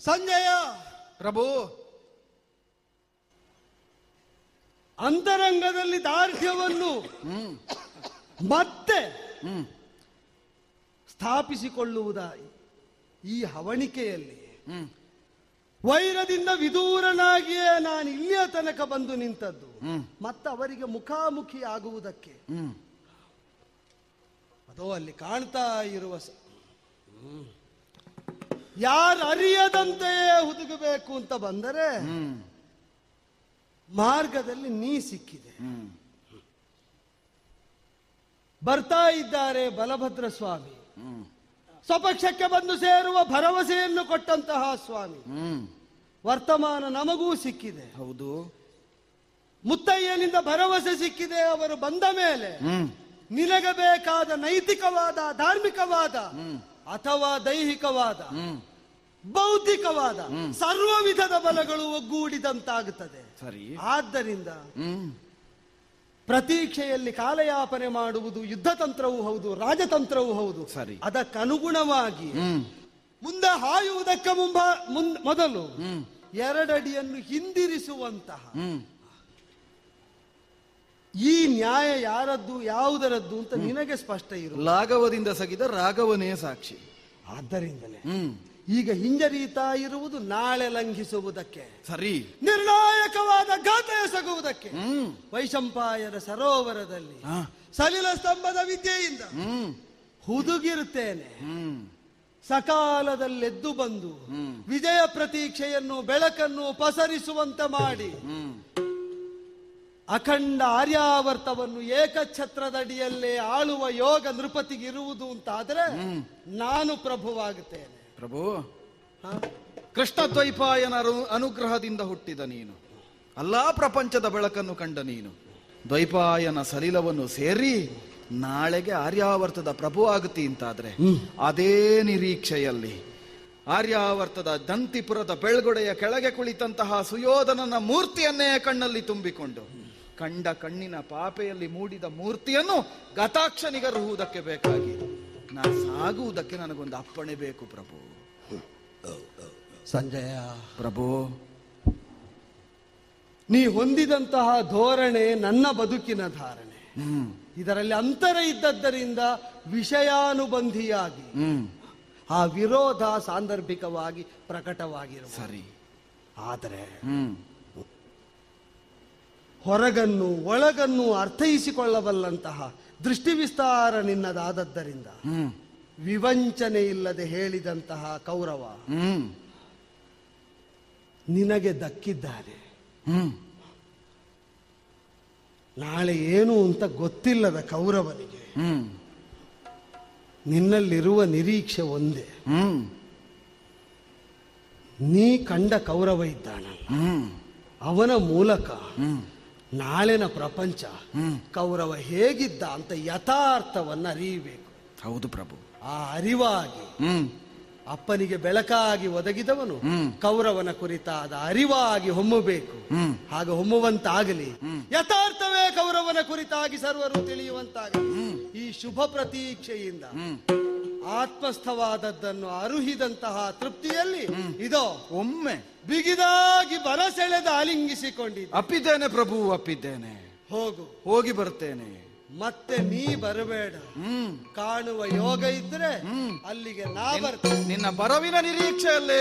ಸಂಜಯ ಪ್ರಭು ಅಂತರಂಗದಲ್ಲಿ ದಾರ್ಢ್ಯವನ್ನು ಹ್ಮ್ ಮತ್ತೆ ಹ್ಮ್ ಸ್ಥಾಪಿಸಿಕೊಳ್ಳುವುದ ಈ ಹವಣಿಕೆಯಲ್ಲಿ ಹ್ಮ್ ವೈರದಿಂದ ವಿದೂರನಾಗಿಯೇ ನಾನು ಇಲ್ಲಿಯ ತನಕ ಬಂದು ನಿಂತದ್ದು ಹ್ಮ್ ಮತ್ತೆ ಅವರಿಗೆ ಮುಖಾಮುಖಿ ಆಗುವುದಕ್ಕೆ ಹ್ಮ್ ಅದೋ ಅಲ್ಲಿ ಕಾಣ್ತಾ ಇರುವ ಸ- ಹ್ಮ್. ಯಾರು ಅರಿಯದಂತೆಯೇ ಹುದುಗಬೇಕು ಅಂತ ಬಂದರೆ ಹ್ಮ್ ಮಾರ್ಗದಲ್ಲಿ ನೀ ಸಿಕ್ಕಿದೆ ಹ್ಮ್ ಬರ್ತಾ ಇದ್ದಾರೆ ಬಲಭದ್ರ ಸ್ವಾಮಿ ಹ್ಮ್ ಸ್ವಪಕ್ಷಕ್ಕೆ ಬಂದು ಸೇರುವ ಭರವಸೆಯನ್ನು ಕೊಟ್ಟಂತಹ ಸ್ವಾಮಿ ಹ್ಮ್ ವರ್ತಮಾನ ನಮಗೂ ಸಿಕ್ಕಿದೆ ಹೌದು ಮುತ್ತಯ್ಯನಿಂದ ಭರವಸೆ ಸಿಕ್ಕಿದೆ ಅವರು ಬಂದ ಮೇಲೆ ಹ್ಮ್ ನಿನಗೆ ಬೇಕಾದ ನೈತಿಕವಾದ ಧಾರ್ಮಿಕವಾದ ಅಥವಾ ದೈಹಿಕವಾದ ಹ್ಮ್ ಬೌದ್ಧಿಕವಾದ ಸರ್ವ ವಿಧದ ಬಲಗಳು ಒಗ್ಗೂಡಿದಂತಾಗುತ್ತದೆ ಸರಿ ಆದ್ದರಿಂದ ಹ್ಮ್ ಪ್ರತೀಕ್ಷೆಯಲ್ಲಿ ಕಾಲಯಾಪನೆ ಮಾಡುವುದು ಯುದ್ಧ ತಂತ್ರವೂ ಹೌದು ರಾಜತಂತ್ರವೂ ಹೌದು ಸರಿ. ಅದಕ್ಕನುಗುಣವಾಗಿ ಹ್ಮ್ ಮುಂದೆ ಹಾಯುವುದಕ್ಕೆ ಮುಂಬ ಮುನ್- ಮೊದಲು ಹ್ಮ್ ಎರಡಡಿಯನ್ನು ಹಿಂದಿರಿಸುವಂತಹ ಹ್ಮ್ ಈ ನ್ಯಾಯ ಯಾರದ್ದು ಯಾವುದರದ್ದು ಅಂತ ನಿನಗೆ ಸ್ಪಷ್ಟ ಇರು ಲಾಘವದಿಂದ ಸಗಿದ ರಾಘವನೇ ಸಾಕ್ಷಿ ಆದ್ದರಿಂದಲೇ ಹ್ಮ್ ಈಗ ಹಿಂಜರಿತಾ ಇರುವುದು ನಾಳೆ ಲಂಘಿಸುವುದಕ್ಕೆ ಸರಿ ನಿರ್ಣಾಯಕವಾದ ಗಾತ ಎಸಗುವುದಕ್ಕೆ ಹ್ಮ್ ವೈಶಂಪಾಯನ ಸರೋವರದಲ್ಲಿ ಹಾ. ಸಲಿಲ ಸ್ತಂಭದ ವಿದ್ಯೆಯಿಂದ ಹ್ಮ್ ಹುದುಗಿರುತ್ತೇನೆ ಹ್ಮ್ ಸಕಾಲದಲ್ಲೆದ್ದು ಬಂದು ಹ್ಮ್. ವಿಜಯ ಪ್ರತೀಕ್ಷೆಯನ್ನು ಬೆಳಕನ್ನು ಪಸರಿಸುವಂತೆ ಮಾಡಿ ಹ್ಮ್ ಅಖಂಡ ಆರ್ಯಾವರ್ತವನ್ನು ಏಕಛತ್ರದಡಿಯಲ್ಲೇ ಆಳುವ ಯೋಗ ನೃಪತಿಗಿರುವುದು ಅಂತಾದರೆ ನಾನು ಪ್ರಭುವಾಗುತ್ತೇನೆ ಪ್ರಭು ಹ? ಕೃಷ್ಣ ದ್ವೈಪಾಯನ ಅನು- ಅನುಗ್ರಹದಿಂದ ಹುಟ್ಟಿದ ನೀನು ಅಲ್ಲಾ ಪ್ರಪಂಚದ ಬೆಳಕನ್ನು ಕಂಡ ನೀನು ದ್ವೈಪಾಯನ ಸಲಿಲವನ್ನು ಸೇರಿ ನಾಳೆಗೆ ಆರ್ಯಾವರ್ತದ ಪ್ರಭು ಆಗುತ್ತಿ ಅಂತಾದ್ರೆ ಅದೇ ನಿರೀಕ್ಷೆಯಲ್ಲಿ ಆರ್ಯಾವರ್ತದ ದಂತಿಪುರದ ಬೆಳ್ಗೊಡೆಯ ಕೆಳಗೆ ಕುಳಿತಂತಹ ಸುಯೋಧನನ ಮೂರ್ತಿಯನ್ನೇ ಕಣ್ಣಲ್ಲಿ ತುಂಬಿಕೊಂಡು ಕಂಡ ಕಣ್ಣಿನ ಪಾಪೆಯಲ್ಲಿ ಮೂಡಿದ ಮೂರ್ತಿಯನ್ನು ಗತಾಕ್ಷನಿಗರುವುದಕ್ಕೆ ಬೇಕಾಗಿ ನಾ ಸಾಗುವುದಕ್ಕೆ ನನಗೊಂದು ಅಪ್ಪಣೆ ಬೇಕು ಪ್ರಭು ಸಂಜಯ ಪ್ರಭು ನೀ ಹೊಂದಿದಂತಹ ಧೋರಣೆ ನನ್ನ ಬದುಕಿನ ಧಾರಣೆ ಹ್ಮ್ ಇದರಲ್ಲಿ ಅಂತರ ಇದ್ದದ್ದರಿಂದ ವಿಷಯಾನುಬಂಧಿಯಾಗಿ ಹ್ಮ್ ಆ ವಿರೋಧ ಸಾಂದರ್ಭಿಕವಾಗಿ ಪ್ರಕಟವಾಗಿರುವ ಸರಿ ಆದರೆ ಹ್ಮ್ ಹೊರಗನ್ನು ಒಳಗನ್ನು ಅರ್ಥೈಸಿಕೊಳ್ಳಬಲ್ಲಂತಹ ದೃಷ್ಟಿ ವಿಸ್ತಾರ ನಿನ್ನದಾದದ್ದರಿಂದ ಹ್ಮ್ ವಿವಂಚನೆ ಇಲ್ಲದೆ ಹೇಳಿದಂತಹ ಕೌರವ ಹ್ಮ್ ನಿನಗೆ ದಕ್ಕಿದ್ದಾರೆ ಹ್ಮ್ ನಾಳೆ ಏನು ಅಂತ ಗೊತ್ತಿಲ್ಲದ ಕೌರವನಿಗೆ ಹ್ಮ್ ನಿನ್ನಲ್ಲಿರುವ ನಿರೀಕ್ಷೆ ಒಂದೇ ಹ್ಮ್ ನೀ ಕಂಡ ಕೌರವ ಇದ್ದಾನಲ್ಲ ಹ್ಮ್ ಅವನ ಮೂಲಕ ಹ್ಮ್ ನಾಳಿನ ಪ್ರಪಂಚ ಹ್ಮ್ ಕೌರವ ಹೇಗಿದ್ದ ಅಂತ ಯಥಾರ್ಥವನ್ನ ಅರಿಯಬೇಕು ಹೌದು ಪ್ರಭು ಆ ಅರಿವಾಗಿ ಹ್ಮ್ ಅಪ್ಪನಿಗೆ ಬೆಳಕಾಗಿ ಒದಗಿದವನು ಹ್ಮ್. ಕೌರವನ ಕುರಿತಾದ ಅರಿವಾಗಿ ಹೊಮ್ಮಬೇಕು ಹ್ಮ್ ಹಾಗೆ ಹೊಮ್ಮುವಂತಾಗಲಿ ಯಥಾರ್ಥವೇ ಕೌರವನ ಕುರಿತಾಗಿ ಸರ್ವರು ತಿಳಿಯುವಂತಾಗಲಿ ಈ ಶುಭ ಪ್ರತೀಕ್ಷೆಯಿಂದ ಹ್ಮ್ ಆತ್ಮಸ್ಥವಾದದ್ದನ್ನು ಅರುಹಿದಂತಹ ತೃಪ್ತಿಯಲ್ಲಿ ಇದೋ ಒಮ್ಮೆ ಬಿಗಿದಾಗಿ ಬರಸೆಳೆದ ಆಲಿಂಗಿಸಿಕೊಂಡಿದ್ದ ಅಪ್ಪಿದ್ದೇನೆ ಪ್ರಭು ಅಪ್ಪಿದ್ದೇನೆ ಹೋಗು ಹೋಗಿ ಬರ್ತೇನೆ ಮತ್ತೆ ನೀ ಬರಬೇಡ ಹ್ಮ್ ಕಾಣುವ ಯೋಗ ಇದ್ರೆ ಅಲ್ಲಿಗೆ ನಾ ಬರ್ತೇನೆ ನಿನ್ನ ಬರವಿನ ನಿರೀಕ್ಷೆಯಲ್ಲೇ